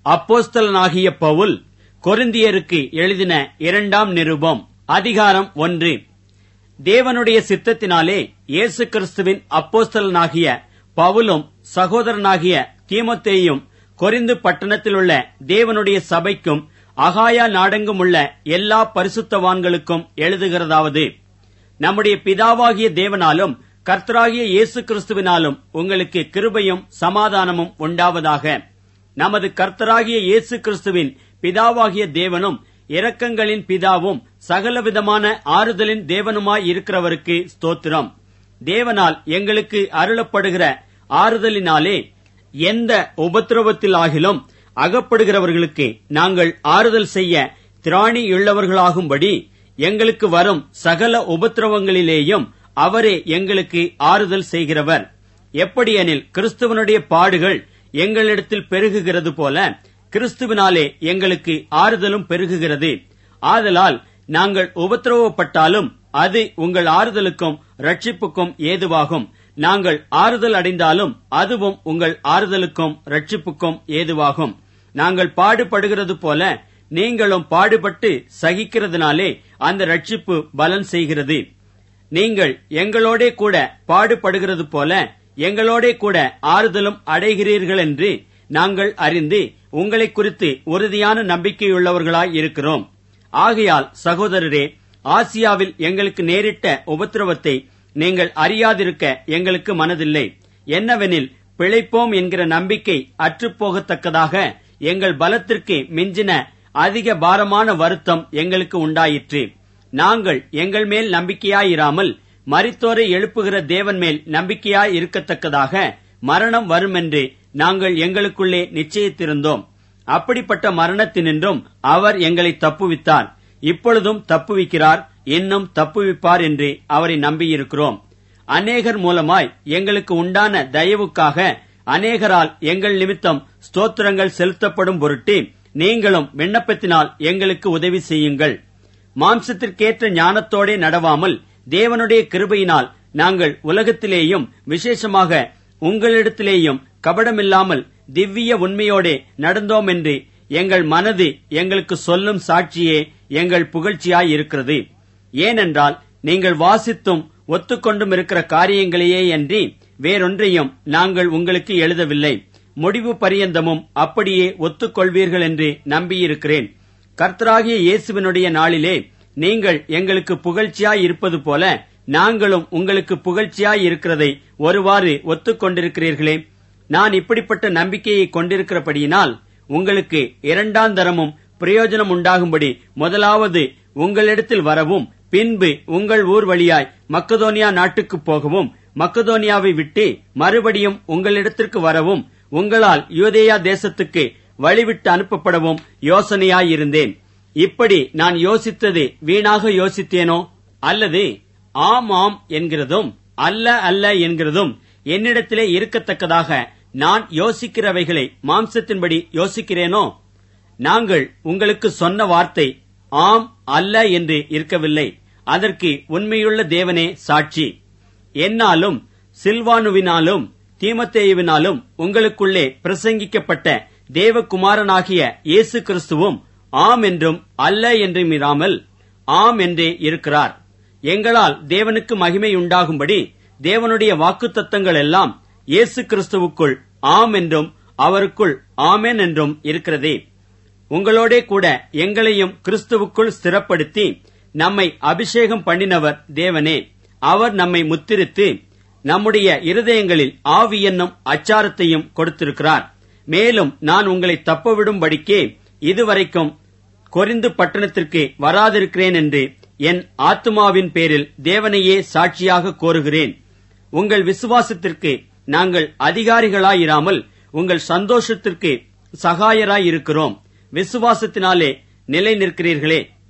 அப்போஸ்தலனாகிய பவுல் கொரிந்தியருக்கு எழுதின இரண்டாம் நிருபம் அதிகாரம் ஒன்று தேவனுடைய சித்தத்தினாலே இயேசு கிறிஸ்துவின் அப்போஸ்தலனாகிய பவுலும் சகோதரனாகிய தீமோத்தேயும் கொரிந்து பட்டணத்திலுள்ள தேவனுடைய சபைக்கும் அகாயா நாடெங்கும் உள்ள எல்லா பரிசுத்தவான்களுக்கும் எழுதுகிறதாவது நம்முடைய பிதாவாகிய தேவனாலும் கர்த்தராகிய இயேசு கிறிஸ்துவினாலும் உங்களுக்கு கிருபையும் சமாதானமும் உண்டாவதாக நமது கர்த்தராகிய இயேசு கிறிஸ்துவின் பிதாவாகிய தேவனும் இரக்கங்களின் பிதாவும் சகலவிதமான ஆறுதலின் தேவனுமாய் இருக்கிறவருக்கு ஸ்தோத்திரம் தேவனால் எங்களுக்கு அருளப்படுகிற ஆறுதலினாலே எந்த உபத்திரவத்திலாகிலும் அகப்படுகிறவர்களுக்கு நாங்கள் ஆறுதல் செய்ய திராணியுள்ளவர்களாகும்படி எங்களுக்கு வரும் சகல உபத்திரவங்களிலேயும் அவரே எங்களுக்கு ஆறுதல் செய்கிறவர் எப்படியெனில் கிறிஸ்துவனுடைய பாடுகள் எங்களிடத்தில் பெருகுகிறது போல கிறிஸ்துவினாலே எங்களுக்கு ஆறுதலும் பெருகுகிறது ஆதலால் நாங்கள் உபத்திரவப்பட்டாலும் அது உங்கள் ஆறுதலுக்கும் ரட்சிப்புக்கும் ஏதுவாகும் நாங்கள் ஆறுதல் அடைந்தாலும் அதுவும் உங்கள் ஆறுதலுக்கும் ரட்சிப்புக்கும் ஏதுவாகும் நாங்கள் பாடுபடுகிறது போல நீங்களும் பாடுபட்டு சகிக்கிறதுனாலே அந்த ரட்சிப்பு பலன் செய்கிறது நீங்கள் எங்களோடே கூட பாடுபடுகிறது போல எங்களோடே கூட ஆறுதலும் அடைகிறீர்கள் என்று நாங்கள் அறிந்து உங்களை குறித்து உறுதியான நம்பிக்கையுள்ளவர்களாய் இருக்கிறோம் ஆகையால் சகோதரரே ஆசியாவில் எங்களுக்கு நேரிட்ட உபத்திரவத்தை நீங்கள் அறியாதிருக்க எங்களுக்கு மனதில்லை என்னவெனில் பிழைப்போம் என்கிற நம்பிக்கை அற்றுப்போகத்தக்கதாக எங்கள் பலத்திற்கு மிஞ்சின அதிக பாரமான வருத்தம் எங்களுக்கு உண்டாயிற்று நாங்கள் எங்கள் மேல் நம்பிக்கையாயிராமல் மரித்தோரை எழுப்புகிற தேவன் மேல் நம்பிக்கையாய் இருக்கத்தக்கதாக மரணம் வருமென்று நாங்கள் எங்களுக்குள்ளே நிச்சயித்திருந்தோம் அப்படிப்பட்ட மரணத்தினின்றும் அவர் எங்களை தப்புவித்தார் இப்பொழுதும் தப்புவிக்கிறார் இன்னும் தப்புவிப்பார் என்று அவரை நம்பியிருக்கிறோம் அநேகர் மூலமாய் எங்களுக்கு உண்டான தயவுக்காக அநேகரால் எங்கள் நிமித்தம் ஸ்தோத்திரங்கள் செலுத்தப்படும் பொருட்டு நீங்களும் விண்ணப்பத்தினால் எங்களுக்கு உதவி செய்யுங்கள் மாம்சத்திற்கேற்ற ஞானத்தோடே நடவாமல் தேவனுடைய கிருபையினால் நாங்கள் உலகத்திலேயும் விசேஷமாக உங்களிடத்திலேயும் கபடமில்லாமல் திவ்ய உண்மையோடே நடந்தோம் என்று எங்கள் மனது எங்களுக்கு சொல்லும் சாட்சியே எங்கள் புகழ்ச்சியாய் இருக்கிறது ஏனென்றால் நீங்கள் வாசித்தும் ஒத்துக்கொண்டும் இருக்கிற காரியங்களையே அன்றி வேறொன்றையும் நாங்கள் உங்களுக்கு எழுதவில்லை முடிவு பரியந்தமும் அப்படியே ஒத்துக்கொள்வீர்கள் என்று நம்பியிருக்கிறேன் கர்த்தராகிய இயேசுவினுடைய நாளிலே நீங்கள் எங்களுக்கு புகழ்ச்சியாய் இருப்பது போல நாங்களும் உங்களுக்கு புகழ்ச்சியாய் இருக்கிறதை ஒருவாறு ஒத்துக்கொண்டிருக்கிறீர்களே நான் இப்படிப்பட்ட நம்பிக்கையை கொண்டிருக்கிறபடியினால் உங்களுக்கு இரண்டாம் தரமும் பிரயோஜனம் உண்டாகும்படி முதலாவது உங்களிடத்தில் வரவும் பின்பு உங்கள் ஊர் வழியாய் மக்கதோனியா நாட்டுக்கு போகவும் மக்கதோனியாவை விட்டு மறுபடியும் உங்களிடத்திற்கு வரவும் உங்களால் யூதேயா தேசத்துக்கு வழிவிட்டு அனுப்பப்படவும் யோசனையாயிருந்தேன் இப்படி நான் யோசித்தது வீணாக யோசித்தேனோ அல்லது ஆம் ஆம் என்கிறதும் அல்ல அல்ல என்கிறதும் என்னிடத்திலே இருக்கத்தக்கதாக நான் யோசிக்கிறவைகளை மாம்சத்தின்படி யோசிக்கிறேனோ நாங்கள் உங்களுக்கு சொன்ன வார்த்தை ஆம் அல்ல என்று இருக்கவில்லை அதற்கு உண்மையுள்ள தேவனே சாட்சி என்னாலும் சில்வானுவினாலும் தீமத்தேயுவினாலும் உங்களுக்குள்ளே பிரசங்கிக்கப்பட்ட தேவகுமாரனாகிய இயேசு கிறிஸ்துவும் ஆம் என்றும் அல்ல என்றும் இராமல் ஆம் என்றே இருக்கிறார் எங்களால் தேவனுக்கு மகிமை உண்டாகும்படி தேவனுடைய வாக்குத்தத்தங்கள் எல்லாம் இயேசு கிறிஸ்துவுக்குள் ஆம் என்றும் அவருக்குள் ஆமென் என்றும் இருக்கிறதே உங்களோடே கூட எங்களையும் கிறிஸ்துவுக்குள் ஸ்திரப்படுத்தி நம்மை அபிஷேகம் பண்ணினவர் தேவனே அவர் நம்மை முத்திரித்து நம்முடைய இருதயங்களில் ஆவி என்னும் அச்சாரத்தையும் கொடுத்திருக்கிறார் மேலும் நான் உங்களை தப்பவிடும்படிக்கே இதுவரைக்கும் கொரிந்து பட்டணத்திற்கு வராதிருக்கிறேன் என்று என் ஆத்துமாவின் பேரில் தேவனையே சாட்சியாக கோருகிறேன் உங்கள் விசுவாசத்திற்கு நாங்கள் அதிகாரிகளாயிராமல் உங்கள் சந்தோஷத்திற்கு சகாயராயிருக்கிறோம் விசுவாசத்தினாலே நிலை நிற்கிறீர்களே